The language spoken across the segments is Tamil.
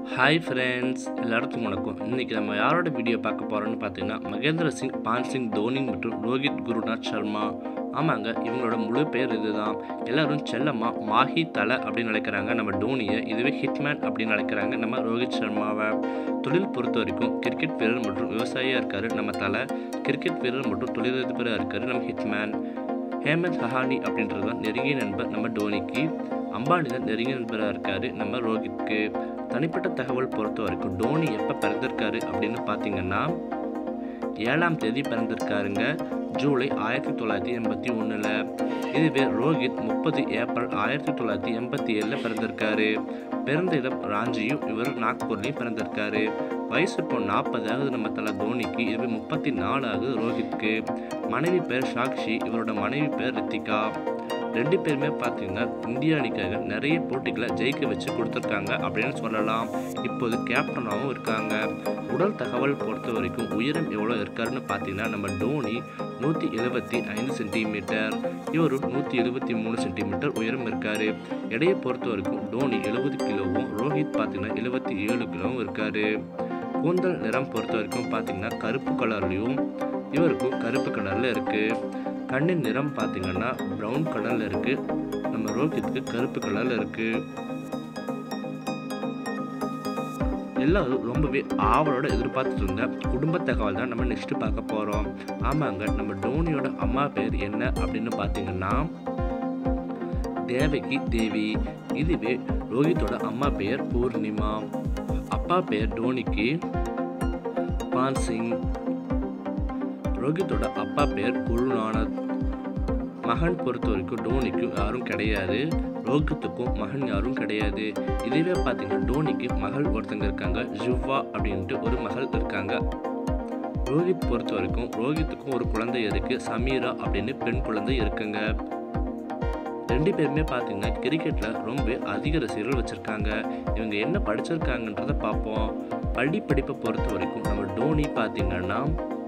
ஹாய் ஃப்ரெண்ட்ஸ் எல்லாருக்கும் வணக்கம் இன்றைக்கி நம்ம யாரோட வீடியோ பார்க்க போகிறோம்னு பார்த்தீங்கன்னா மகேந்திர சிங் பான் சிங் தோனி மற்றும் ரோஹித் குருநாத் சர்மா ஆமாங்க இவங்களோட முழு பேர் இதுதான் எல்லாரும் செல்லம்மா மாஹி தலை அப்படின்னு நினைக்கிறாங்க நம்ம டோனியை இதுவே ஹிட்மேன் அப்படின்னு நினைக்கிறாங்க நம்ம ரோஹித் சர்மாவை தொழில் பொறுத்த வரைக்கும் கிரிக்கெட் வீரர் மற்றும் விவசாயியாக இருக்கார் நம்ம தலை கிரிக்கெட் வீரர் மற்றும் தொழிலதிபராக இருக்கார் நம்ம ஹிட்மேன் ஹேமந்த் ஹஹானி அப்படின்றது தான் நெருங்கிய நண்பர் நம்ம டோனிக்கு அம்பானி தான் நெருங்கிய நண்பராக இருக்கார் நம்ம ரோஹித்க்கு தனிப்பட்ட தகவல் பொறுத்த வரைக்கும் டோனி எப்போ பிறந்திருக்காரு அப்படின்னு பார்த்தீங்கன்னா ஏழாம் தேதி பிறந்திருக்காருங்க ஜூலை ஆயிரத்தி தொள்ளாயிரத்தி எண்பத்தி ஒன்றில் இதுவே ரோஹித் முப்பது ஏப்ரல் ஆயிரத்தி தொள்ளாயிரத்தி எண்பத்தி ஏழில் பிறந்திருக்காரு பிறந்த இடம் ராஞ்சியும் இவர் நாக்பூர்லேயும் பிறந்திருக்காரு வயசு இப்போ நாற்பதாவது நம்ம தலை தோனிக்கு இதுவே முப்பத்தி நாலு ஆகுது ரோஹித்க்கு மனைவி பேர் சாக்ஷி இவரோட மனைவி பேர் ரித்திகா ரெண்டு பேருமே பார்த்தீங்கன்னா இந்திய அணிக்காக நிறைய போட்டிகளை ஜெயிக்க வச்சு கொடுத்துருக்காங்க அப்படின்னு சொல்லலாம் இப்போது கேப்டனாகவும் இருக்காங்க உடல் தகவல் பொறுத்த வரைக்கும் உயரம் எவ்வளோ இருக்காருன்னு பார்த்தீங்கன்னா நம்ம டோனி நூற்றி எழுபத்தி ஐந்து சென்டிமீட்டர் இவர் நூற்றி எழுபத்தி மூணு சென்டிமீட்டர் உயரம் இருக்கார் எடையை பொறுத்த வரைக்கும் டோனி எழுபது கிலோவும் ரோஹித் பார்த்தீங்கன்னா எழுபத்தி ஏழு கிலோவும் இருக்கார் கூந்தல் நிறம் பொறுத்த வரைக்கும் பார்த்தீங்கன்னா கருப்பு கலர்லேயும் இவருக்கும் கருப்பு கலரில் இருக்குது கண்ணின் நிறம் பார்த்தீங்கன்னா ப்ரௌன் கலரில் இருக்குது நம்ம ரோஹித்துக்கு கருப்பு கலரில் இருக்குது எல்லாரும் ரொம்பவே ஆவலோட எதிர்பார்த்துட்டு இருந்த குடும்ப தகவல் தான் நம்ம நெக்ஸ்ட் பார்க்க போகிறோம் ஆமாங்க நம்ம டோனியோட அம்மா பேர் என்ன அப்படின்னு பார்த்தீங்கன்னா தேவகி தேவி இதுவே ரோஹித்தோட அம்மா பெயர் பூர்ணிமா அப்பா பெயர் டோனிக்கு பான் சிங் ரோஹித்தோட அப்பா பேர் குருநானக் மகன் பொறுத்த வரைக்கும் டோனிக்கும் யாரும் கிடையாது ரோஹித்துக்கும் மகன் யாரும் கிடையாது இதுவே பார்த்தீங்கன்னா டோனிக்கு மகள் ஒருத்தங்க இருக்காங்க ஜுவா அப்படின்ட்டு ஒரு மகள் இருக்காங்க ரோஹித் பொறுத்த வரைக்கும் ரோஹித்துக்கும் ஒரு குழந்தை இருக்கு சமீரா அப்படின்னு பெண் குழந்தை இருக்குங்க ரெண்டு பேருமே பார்த்தீங்கன்னா கிரிக்கெட்டில் ரொம்ப அதிக ரசிகர்கள் வச்சுருக்காங்க இவங்க என்ன படிச்சிருக்காங்கன்றத பார்ப்போம் பள்ளி படிப்பை பொறுத்த வரைக்கும் நம்ம டோனி பார்த்தீங்கன்னா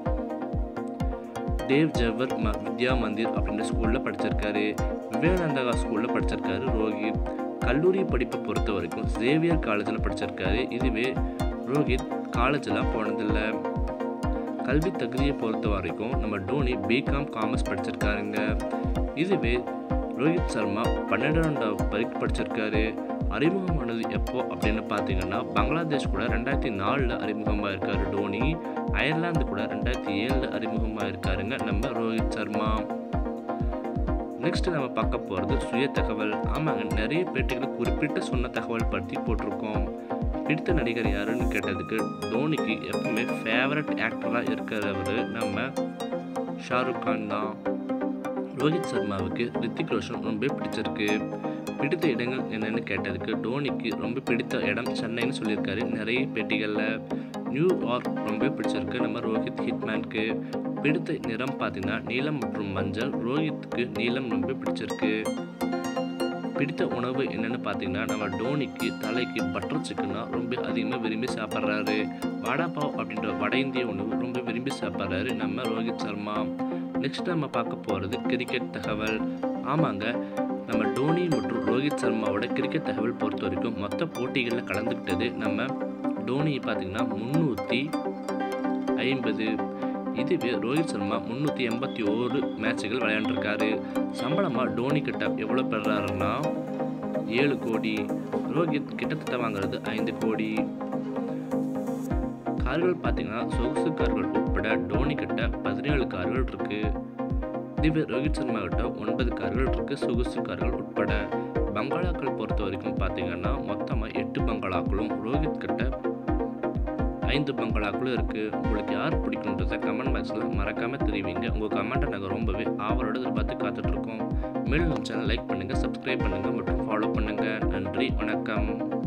தேவ் ஜவர் ம வித்யா மந்திர் அப்படின்ற ஸ்கூலில் படிச்சிருக்காரு விவேகானந்தகா ஸ்கூலில் படிச்சிருக்காரு ரோஹித் கல்லூரி படிப்பை பொறுத்த வரைக்கும் சேவியர் காலேஜில் படிச்சிருக்காரு இதுவே ரோஹித் காலேஜெலாம் போனதில்லை கல்வி தகுதியை பொறுத்த வரைக்கும் நம்ம டோனி பிகாம் காமர்ஸ் படிச்சிருக்காருங்க இதுவே ரோஹித் சர்மா பன்னெண்டாம் வரைக்கும் படிச்சிருக்காரு அறிமுகமானது எப்போ அப்படின்னு பார்த்தீங்கன்னா பங்களாதேஷ் கூட ரெண்டாயிரத்தி நாலில் அறிமுகமாக இருக்காரு டோனி அயர்லாந்து கூட ரெண்டாயிரத்தி ஏழில் அறிமுகமாக இருக்காருங்க நம்ம ரோஹித் சர்மா நெக்ஸ்ட் நம்ம பார்க்க போகிறது சுய தகவல் ஆமாங்க நிறைய பேட்டிகளை குறிப்பிட்டு சொன்ன தகவல் பற்றி போட்டிருக்கோம் பிடித்த நடிகர் யாருன்னு கேட்டதுக்கு டோனிக்கு எப்பவுமே ஃபேவரட் ஆக்டராக இருக்கிறவர் நம்ம ஷாருக் கான் தான் ரோஹித் சர்மாவுக்கு ரித்திக் ரோஷன் ரொம்ப பிடிச்சிருக்கு பிடித்த இடங்கள் என்னென்னு கேட்டதுக்கு டோனிக்கு ரொம்ப பிடித்த இடம் சென்னைன்னு சொல்லியிருக்காரு நிறைய பேட்டிகளில் நியூயார்க் ரொம்ப பிடிச்சிருக்கு நம்ம ரோஹித் ஹிட்மேனுக்கு பிடித்த நிறம் பார்த்தீங்கன்னா நீலம் மற்றும் மஞ்சள் ரோஹித்துக்கு நீலம் ரொம்ப பிடிச்சிருக்கு பிடித்த உணவு என்னென்னு பார்த்தீங்கன்னா நம்ம டோனிக்கு தலைக்கு பட்டர் சிக்கன்னா ரொம்ப அதிகமாக விரும்பி சாப்பிட்றாரு வடாபாவ் அப்படின்ற வட இந்திய உணவு ரொம்ப விரும்பி சாப்பிட்றாரு நம்ம ரோஹித் சர்மா நெக்ஸ்ட் நம்ம பார்க்க போகிறது கிரிக்கெட் தகவல் ஆமாங்க நம்ம டோனி மற்றும் ரோஹித் சர்மாவோட கிரிக்கெட் தகவல் பொறுத்த வரைக்கும் மொத்த போட்டிகளில் கலந்துக்கிட்டது நம்ம டோனி பார்த்திங்கன்னா முந்நூற்றி ஐம்பது இதுவே ரோஹித் சர்மா முந்நூற்றி எண்பத்தி ஓரு மேட்சுகள் விளையாண்டுருக்காரு சம்பளமாக டோனி கிட்ட எவ்வளோ பெறாருன்னா ஏழு கோடி ரோஹித் கிட்டத்தட்ட வாங்குறது ஐந்து கோடி கார்கள் பார்த்தீங்கன்னா சொகுசு கார்கள் உட்பட டோனி கிட்ட பதினேழு கார்கள் இருக்கு இதுவே ரோஹித் சர்மா கிட்ட ஒன்பது கார்கள் இருக்கு சொகுசு கார்கள் உட்பட பங்களாக்கள் பொறுத்த வரைக்கும் பார்த்தீங்கன்னா மொத்தமாக எட்டு பங்களாக்களும் ரோஹித் கிட்ட ஐந்து பங்களாக்களும் இருக்குது உங்களுக்கு யார் பிடிக்குன்றத கமெண்ட் பாக்ஸில் மறக்காமல் தெரிவிங்க உங்கள் கமெண்ட்டை நாங்கள் ரொம்பவே ஆவலோட எதிர்பார்த்து காத்துட்ருக்கோம் மேலும் நம்ம சேனல் லைக் பண்ணுங்கள் சப்ஸ்கிரைப் பண்ணுங்கள் மற்றும் ஃபாலோ பண்ணுங்கள் நன்றி வணக்கம்